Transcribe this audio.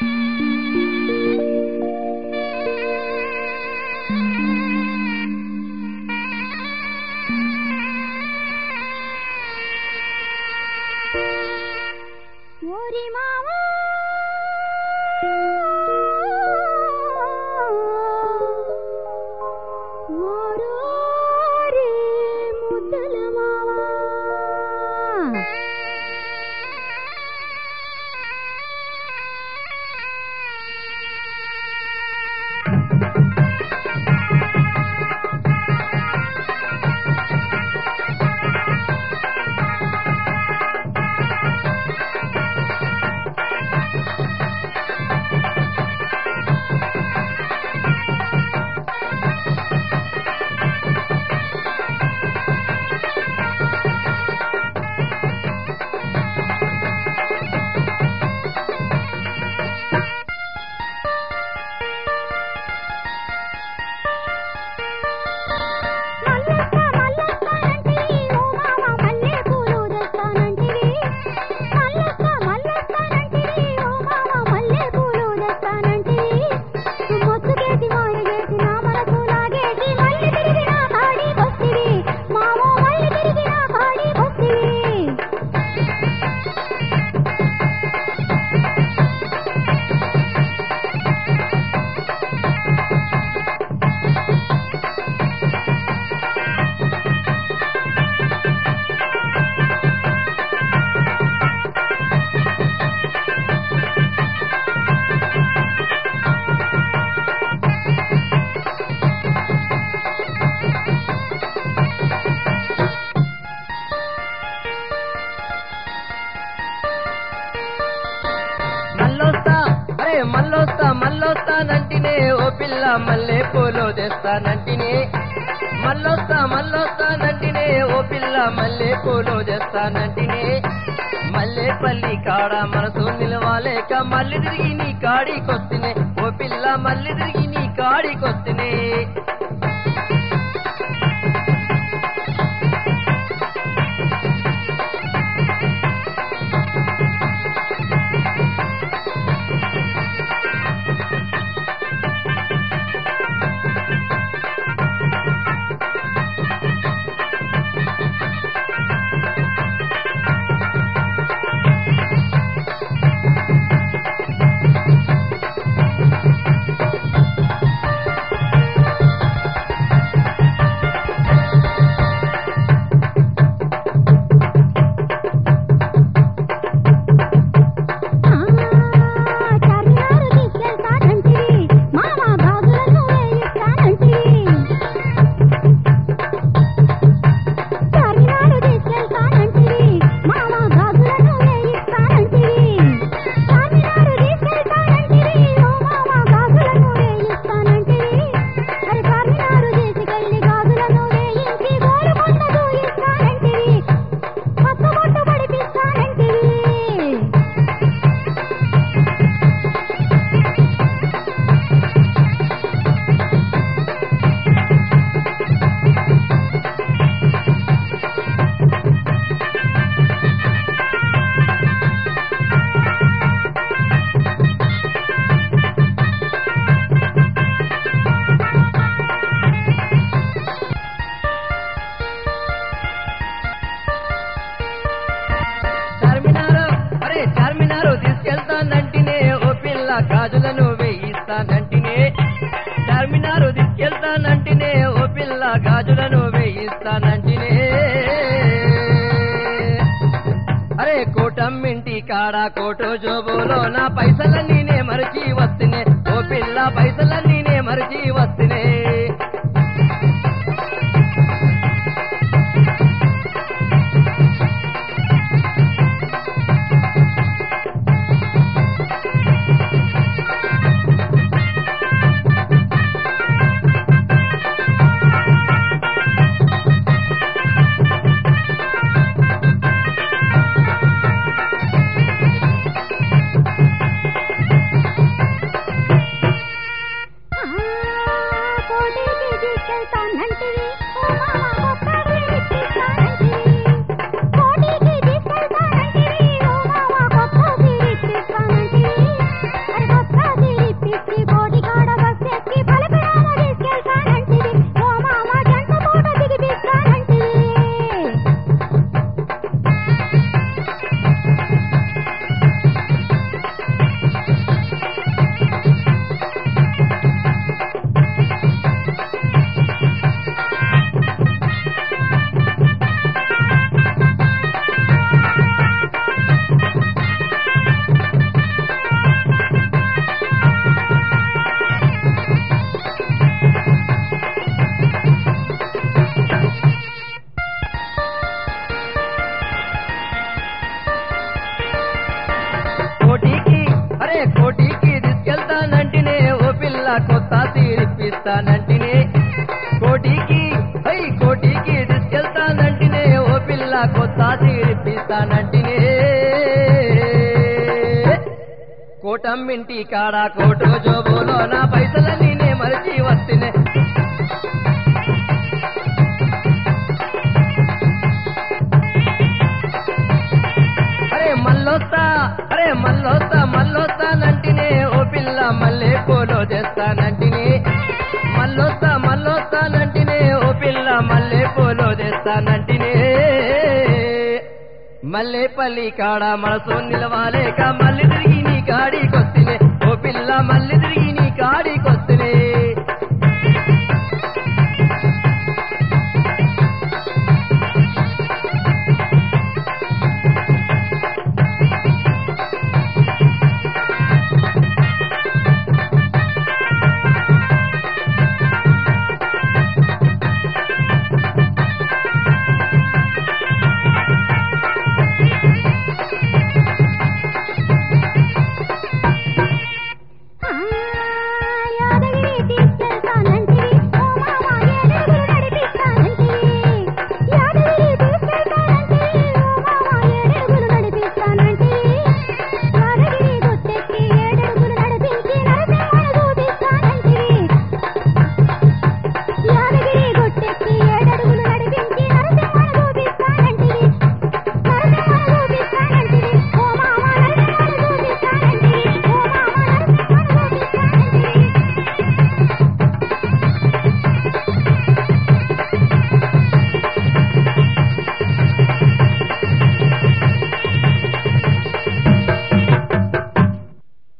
ఓరి మావా ఓరోరి ముద్దుల మావా మల్లక్క మల్లక్కనంటివి ఓ మామ మల్లె పూలు తెస్తానంటివి మల్లక్క మల్లక్కనంటివి ఓ మామ మల్లె పూలు తెస్తానంటివి మొత్తుకేసి మాయగేసి నా మనసు లాగేసి మళ్ళీ తిరిగి నా కాడికొస్తివి మావో మళ్ళీ తిరిగి నా కాడికొస్తివి మల్లొస్తా అరే మల్లొస్తా మల్లొస్తానంటినే ఓ పిల్ల మల్లె పూలు తెస్తానంటినే మల్లొస్తా మల్లొస్తానంటినే ఓ పిల్ల మల్లె పూలు తెస్తానంటినే మల్లెపల్లి కాడ మనసు నిలవాలేక మళ్ళీ తిరిగి నీ కాడికొస్తినే ఓ పిల్ల మళ్ళీ తిరిగి నీ కాడికొస్తినే ఆ చార్మినారు తీసుకెళ్తానంటివి మామ గాజులను వేయిస్తానంటివి చార్మినారు తీసుకెళ్తానంటివి మామ గాజులను వేయిస్తానంటివి చార్మినారు తీసుకెళ్తానంటివి ఓ మామ గాజులను వేయిస్తానంటివి అరే చార్మినారు తీసుకెళ్లి గాజులను వేయించి గోరుకొండ దూయిస్తానంటివి పచ్చబొట్టు పడిపిస్తానంటివి చార్మినారు అరే చార్మినారు తీసుకెళ్తానంటినే ఓ పిల్ల గాజులను వేయిస్తానంటినే చార్మినారు తీసుకెళ్తానంటినే ఓ పిల్ల గాజులను వేయిస్తానంటినే అరే కోటమ్మింటి కాడ కోటో జోబులో నా పైసలన్నీ నే మరిచి వస్తునే ఓ పిల్ల పైసలన్నీ నే మరిచి వస్తునే ఆ కోటికి తీసుకెళ్తానంటినే ఓ పిల్ల కొత్త తీరిప్పిస్తానంటినే కోటికి హై కోటికి తీసుకెళ్తానంటినే ఓ పిల్ల కొత్త తీరిప్పిస్తానంటినే కోటమ్మింటి కాడ కోటో జోబులో నా పైసలన్నీ నే మరచి వస్తునే అరే మల్లొస్తా అరే మల్లొస్తా మల్లొస్తానంటినే ఓ పిల్ల మల్లె పూలో తెస్తానంటినే మల్లొస్తా మల్లొస్తానంటినే ఓ పిల్ల మల్లె పూలో తెస్తానంటినే మల్లెపల్లి కాడ మనసు నిలవాలేక మళ్ళీ తిరిగి నీ కాడికొస్తినే ఓ పిల్ల మళ్ళీ తిరిగి